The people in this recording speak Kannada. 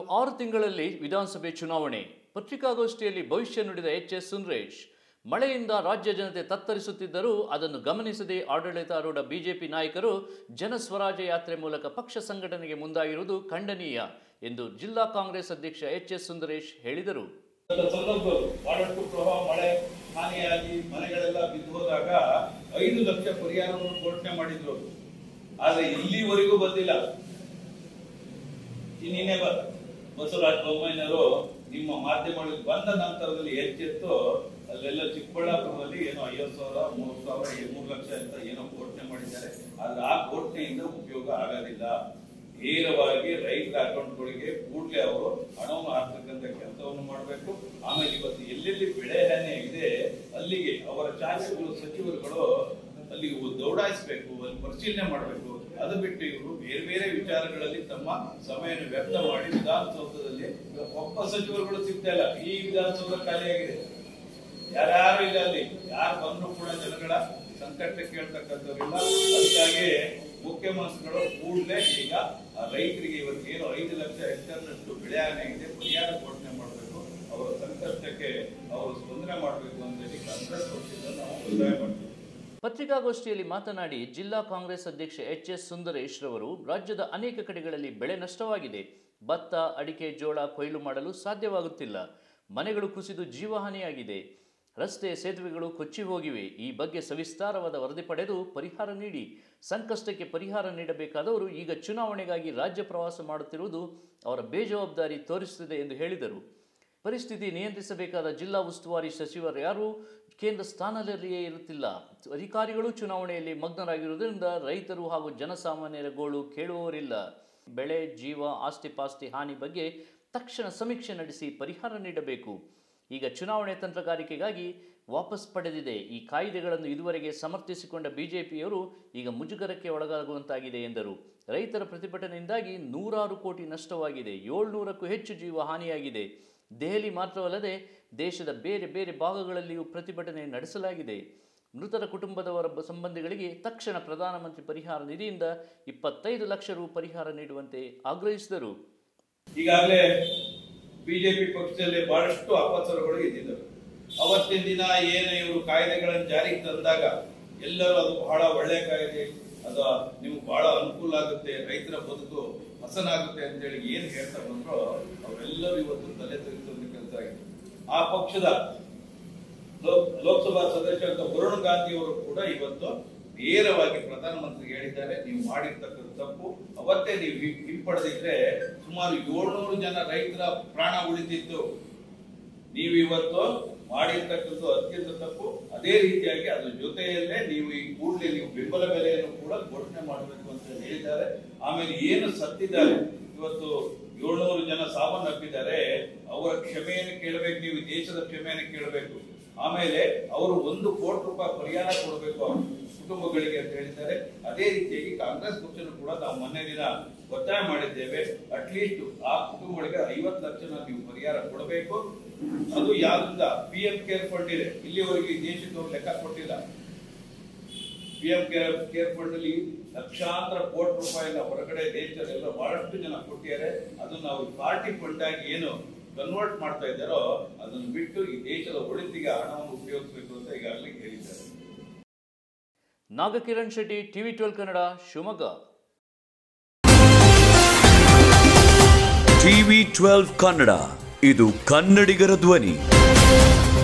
ಆರು ತಿಂಗಳಲ್ಲಿ ವಿಧಾನಸಭೆ ಚುನಾವಣೆ ಪತ್ರಿಕಾಗೋಷ್ಠಿಯಲ್ಲಿ ಭವಿಷ್ಯ ನುಡಿದ ಎಚ್ ಎಸ್ ಸುಂದರೇಶ್ ಮಳೆಯಿಂದ ರಾಜ್ಯ ಜನತೆ ತತ್ತರಿಸುತ್ತಿದ್ದರೂ ಅದನ್ನು ಗಮನಿಸದೆ ಆಡಳಿತಾರೂಢ ಬಿಜೆಪಿ ನಾಯಕರು ಜನಸ್ವರಾಜ್ಯ ಯಾತ್ರೆ ಮೂಲಕ ಪಕ್ಷ ಸಂಘಟನೆಗೆ ಮುಂದಾಗಿರುವುದು ಖಂಡನೀಯ ಎಂದು ಜಿಲ್ಲಾ ಕಾಂಗ್ರೆಸ್ ಅಧ್ಯಕ್ಷ ಎಚ್ ಎಸ್ ಸುಂದರೇಶ್ ಹೇಳಿದರು ಸಂದರ್ಭದಲ್ಲೂ ಬಹಳಷ್ಟು ಪ್ರವಾಹ ಮಳೆ ಹಾನಿಯಾಗಿ ಮನೆಗಳೆಲ್ಲ ಬಿದ್ದು ಹೋದಾಗ ಐದು ಲಕ್ಷ ಪರಿಹಾರವನ್ನು ಘೋಷಣೆ ಮಾಡಿದ್ರು ಅವ್ರು. ಆದ್ರೆ ಇಲ್ಲಿವರೆಗೂ ಬಂದಿಲ್ಲ ಇನ್ನಿನ್ನೇ ಬ ಬಸವರಾಜ ಬೊಮ್ಮಾಯಿನವರು ನಿಮ್ಮ ಮಾಧ್ಯಮಗಳಿಗೆ ಬಂದ ನಂತರದಲ್ಲಿ ಎಚ್ಚೆತ್ತು ಅಲ್ಲೆಲ್ಲ ಚಿಕ್ಕಬಳ್ಳಾಪುರದಲ್ಲಿ ಏನೋ ಐವತ್ತು ಸಾವಿರ ಮೂರು ಸಾವಿರ ಏ- ಮೂರು ಲಕ್ಷ ಅಂತ ಏನೋ ಘೋಷಣೆ ಮಾಡಿದ್ದಾರೆ ಆದ್ರೆ ಆ ಘೋಷಣೆಯಿಂದ ಉಪಯೋಗ ಆಗೋದಿಲ್ಲ ನೇರವಾಗಿ ರೈತರ ಅಕೌಂಟ್ಗಳಿಗೆ ಕೂಡಲೇ ಅವರು ಹಣವನ್ನು ಹಾಕ್ತಕ್ಕಂಥ ಕೆಲಸವನ್ನು ಮಾಡಬೇಕು ಆಮೇಲೆ ಇವತ್ತು ಎಲ್ಲೆಲ್ಲಿ ಬೆಳೆ ಹಾನಿ ಇದೆ ಅಲ್ಲಿಗೆ ಅವರ ಶಾಸಕರು ಸಚಿವರುಗಳು ಅಲ್ಲಿಗೆ ದೌಡಾಯಿಸಬೇಕು ಅಲ್ಲಿ ಪರಿಶೀಲನೆ ಮಾಡಬೇಕು ಅದು ಬಿಟ್ಟು ಇವರು ಬೇರೆ ಬೇರೆ ವಿಚಾರಗಳಲ್ಲಿ ತಮ್ಮ ಸಮಯವನ್ನು ವ್ಯರ್ಥ ಮಾಡಿ ವಿಧಾನಸೌಧದಲ್ಲಿ ಒಬ್ಬ ಸಚಿವರುಗಳು ಸಿಗ್ತಾ ಇಲ್ಲ ಈ ವಿಧಾನಸೌಧ ಖಾಲಿಯಾಗಿದೆ ಯಾರ್ಯಾರು ಇಲ್ಲ ಅಲ್ಲಿ ಯಾರು ಬಂದ್ರು ಕೂಡ ಜನಗಳ ಸಂಕಷ್ಟ ಕೇಳ್ತಕ್ಕಂಥವ್ರಿಲ್ಲ ಅದಕ್ಕಾಗಿ ಮುಖ್ಯಮಂತ್ರಿಗಳು ಕೂಡಲೇ ಈಗ ಆ ರೈತರಿಗೆ ಇವತ್ತು ಏನು ಐದು ಲಕ್ಷ ಹೆಕ್ಟರ್ನಷ್ಟು ಬೆಳೆ ಹಾನಿಯಾಗಿದೆ ಪರಿಹಾರ ಘೋಷಣೆ ಮಾಡಬೇಕು ಅವರ ಸಂಕಷ್ಟಕ್ಕೆ ಅವರು ಸ್ಪಂದನೆ ಮಾಡಬೇಕು ಅಂತ ಹೇಳಿ ಕಾಂಗ್ರೆಸ್ ಪಕ್ಷದಿಂದ ನಾವು ಒತ್ತಾಯ ಮಾಡ್ತೀವಿ ಪತ್ರಿಕಾಗೋಷ್ಠಿಯಲ್ಲಿ ಮಾತನಾಡಿ ಜಿಲ್ಲಾ ಕಾಂಗ್ರೆಸ್ ಅಧ್ಯಕ್ಷ ಎಚ್ ಎಸ್ ಸುಂದರೇಶ್ ರವರು ರಾಜ್ಯದ ಅನೇಕ ಕಡೆಗಳಲ್ಲಿ ಬೆಳೆ ನಷ್ಟವಾಗಿದೆ ಭತ್ತ ಅಡಿಕೆ ಜೋಳ ಕೊಯ್ಲು ಮಾಡಲು ಸಾಧ್ಯವಾಗುತ್ತಿಲ್ಲ ಮನೆಗಳು ಕುಸಿದು ಜೀವಹಾನಿಯಾಗಿದೆ ರಸ್ತೆ ಸೇತುವೆಗಳು ಕೊಚ್ಚಿ ಹೋಗಿವೆ ಈ ಬಗ್ಗೆ ಸವಿಸ್ತಾರವಾದ ವರದಿ ಪಡೆದು ಪರಿಹಾರ ನೀಡಿ ಸಂಕಷ್ಟಕ್ಕೆ ಪರಿಹಾರ ನೀಡಬೇಕಾದವರು ಈಗ ಚುನಾವಣೆಗಾಗಿ ರಾಜ್ಯ ಪ್ರವಾಸ ಮಾಡುತ್ತಿರುವುದು ಅವರ ಬೇಜವಾಬ್ದಾರಿ ತೋರಿಸುತ್ತಿದೆ ಎಂದು ಹೇಳಿದರು ಪರಿಸ್ಥಿತಿ ನಿಯಂತ್ರಿಸಬೇಕಾದ ಜಿಲ್ಲಾ ಉಸ್ತುವಾರಿ ಸಚಿವರು ಯಾರು ಕೇಂದ್ರ ಸ್ಥಾನದಲ್ಲಿಯೇ ಇರುತ್ತಿಲ್ಲ ಅಧಿಕಾರಿಗಳು ಚುನಾವಣೆಯಲ್ಲಿ ಮಗ್ನರಾಗಿರುವುದರಿಂದ ರೈತರು ಹಾಗೂ ಜನಸಾಮಾನ್ಯರ ಗೋಳು ಕೇಳುವವರಿಲ್ಲ ಬೆಳೆ ಜೀವ ಆಸ್ತಿ ಪಾಸ್ತಿ ಹಾನಿ ಬಗ್ಗೆ ತಕ್ಷಣ ಸಮೀಕ್ಷೆ ನಡೆಸಿ ಪರಿಹಾರ ನೀಡಬೇಕು ಈಗ ಚುನಾವಣೆ ತಂತ್ರಗಾರಿಕೆಗಾಗಿ ವಾಪಸ್ ಪಡೆದಿದೆ ಈ ಕಾಯ್ದೆಗಳನ್ನು ಇದುವರೆಗೆ ಸಮರ್ಥಿಸಿಕೊಂಡ ಬಿಜೆಪಿಯವರು ಈಗ ಮುಜುಗರಕ್ಕೆ ಒಳಗಾಗುವಂತಾಗಿದೆ ಎಂದರು ರೈತರ ಪ್ರತಿಭಟನೆಯಿಂದಾಗಿ ನೂರಾರು ಕೋಟಿ ನಷ್ಟವಾಗಿದೆ ಏಳ್ನೂರಕ್ಕೂ ಹೆಚ್ಚು ಜೀವ ಹಾನಿಯಾಗಿದೆ ದೆಹಲಿ ಮಾತ್ರವಲ್ಲದೆ ದೇಶದ ಬೇರೆ ಬೇರೆ ಭಾಗಗಳಲ್ಲಿಯೂ ಪ್ರತಿಭಟನೆ ನಡೆಸಲಾಗಿದೆ ಮೃತರ ಕುಟುಂಬದವರ ಬ- ಸಂಬಂಧಿಗಳಿಗೆ ತಕ್ಷಣ ಪ್ರಧಾನಮಂತ್ರಿ ಪರಿಹಾರ ನಿಧಿಯಿಂದ ಇಪ್ಪತ್ತೈದು ಲಕ್ಷ ರು ಪರಿಹಾರ ನೀಡುವಂತೆ ಆಗ್ರಹಿಸಿದರು ಈಗಾಗಲೇ ಬಿಜೆಪಿ ಪಕ್ಷದಲ್ಲಿ ಬಹಳಷ್ಟು ಅಪಸರಗಳು ಇದ್ದಿದ್ದವು ಅವತ್ತಿನ ದಿನ ಏನು ಇವರು ಕಾಯ್ದೆಗಳನ್ನು ಜಾರಿಗೆ ತಂದಾಗ ಎಲ್ಲರೂ ಅದು ಬಹಳ ಒಳ್ಳೆ ಕಾಯ್ದೆ ಅದು ನಿಮ್ಗೆ ಬಹಳ ಅನುಕೂಲ ಆಗುತ್ತೆ ರೈತರ ಬದುಕು ಹಸನಾಗುತ್ತೆ ಅಂತೇಳಿ ಏನ್ ಹೇಳ್ತಾ ಬಂದ್ರು ಅವರೆಲ್ಲರೂ ಇವತ್ತು ತಲೆ ತೆಗೆದುಕೊಂಡ ಕೆಲಸ ಆಗಿದೆ ಆ ಪಕ್ಷದ ಲೋಕ್- ಲೋಕಸಭಾ ಸದಸ್ಯರಾದ ವರುಣ್ ಗಾಂಧಿ ಅವರು ಕೂಡ ಇವತ್ತು ನೇರವಾಗಿ ಪ್ರಧಾನಮಂತ್ರಿ ಹೇಳಿದ್ದಾರೆ ನೀವು ಮಾಡಿರ್ತಕ್ಕಂಥ ತಪ್ಪು ಅವತ್ತೇ ನೀವು ಹಿ- ಹಿಂಪಡೆದಿದ್ರೆ ಸುಮಾರು ಏಳ್ನೂರು ಜನ ರೈತರ ಪ್ರಾಣ ಉಳಿತಿತ್ತು ನೀವು ಇವತ್ತು ಮಾಡಿರ್ತಕ್ಕಂಥ ಅತ್ಯಂತ ತಪ್ಪು ಅದೇ ರೀತಿಯಾಗಿ ಅದ್ರ ಜೊತೆಯಲ್ಲೇ ನೀವು ಈ ಕೂಡಲೇ ನೀವು ಬೆಂಬಲ ಬೆಲೆಯನ್ನು ಕೂಡ ಘೋಷಣೆ ಮಾಡಬೇಕು ಅಂತ ಹೇಳಿದ್ದಾರೆ ಆಮೇಲೆ ಏನು ಸತ್ತಿದ್ದಾರೆ ಇವತ್ತು ಏಳ್ನೂರು ಜನ ಸಾವನ್ನಪ್ಪಿದ್ದಾರೆ ಅವರ ಕ್ಷಮೆಯನ್ನು ಕೇಳಬೇಕು ನೀವು ಈ ದೇಶದ ಕ್ಷಮೆಯನ್ನು ಕೇಳಬೇಕು ಆಮೇಲೆ ಅವರು ಒಂದು ಕೋಟಿ ರೂಪಾಯಿ ಪರಿಹಾರ ಕೊಡಬೇಕು ಅವ್ರ ಕುಟುಂಬಗಳಿಗೆ ಅಂತ ಹೇಳಿದ್ದಾರೆ ಅದೇ ರೀತಿಯಾಗಿ ಕಾಂಗ್ರೆಸ್ ಪಕ್ಷನು ಕೂಡ ನಾವು ಮೊನ್ನೆ ದಿನ ಒತ್ತಾಯ ಮಾಡಿದ್ದೇವೆ ಅಟ್ಲೀಸ್ಟ್ ಆ ಕುಟುಂಬಗಳಿಗೆ ಐವತ್ತು ಲಕ್ಷ ನೀವು ಪರಿಹಾರ ಕೊಡಬೇಕು ಅದು ಯಾವ್ದ್ರಿಂದ ಪಿ ಎಂ ಕೇರ್ ಫಂಡ್ ಇದೆ ಇಲ್ಲಿವರೆಗೆ ಈ ದೇಶಕ್ಕೆ ಅವ್ರು ಲೆಕ್ಕ ಕೊಟ್ಟಿಲ್ಲ P M care care fund ಅಲ್ಲಿ ಲಕ್ಷಾಂತರ ಕೋಟಿ ರೂಪಾಯಿನ ಹೊರಗಡೆ ದೇಶದಲ್ಲೆಲ್ಲ ಬಹಳಷ್ಟು ಜನ ಕೊಟ್ಟಿದ್ದಾರೆ ಅದು ನಾವು ಪಾರ್ಟಿ ಫಂಡ್ ಆಗಿ ಏನು ಕನ್ವರ್ಟ್ ಮಾಡ್ತಾ ಇದ್ದಾರೋ ಅದನ್ನು ಬಿಟ್ಟು ಈ ದೇಶದ ಒಳಿತಿಗೆ ಹಣವನ್ನು ಉಪಯೋಗಿಸಬೇಕು ಅಂತ ಈಗಾಗಲೇ ಹೇಳಿದ್ದಾರೆ Nagakiran Shetty TV twelve Kannada Shivamogga TV twelve Kannada ಇದು ಕನ್ನಡಿಗರ ಧ್ವನಿ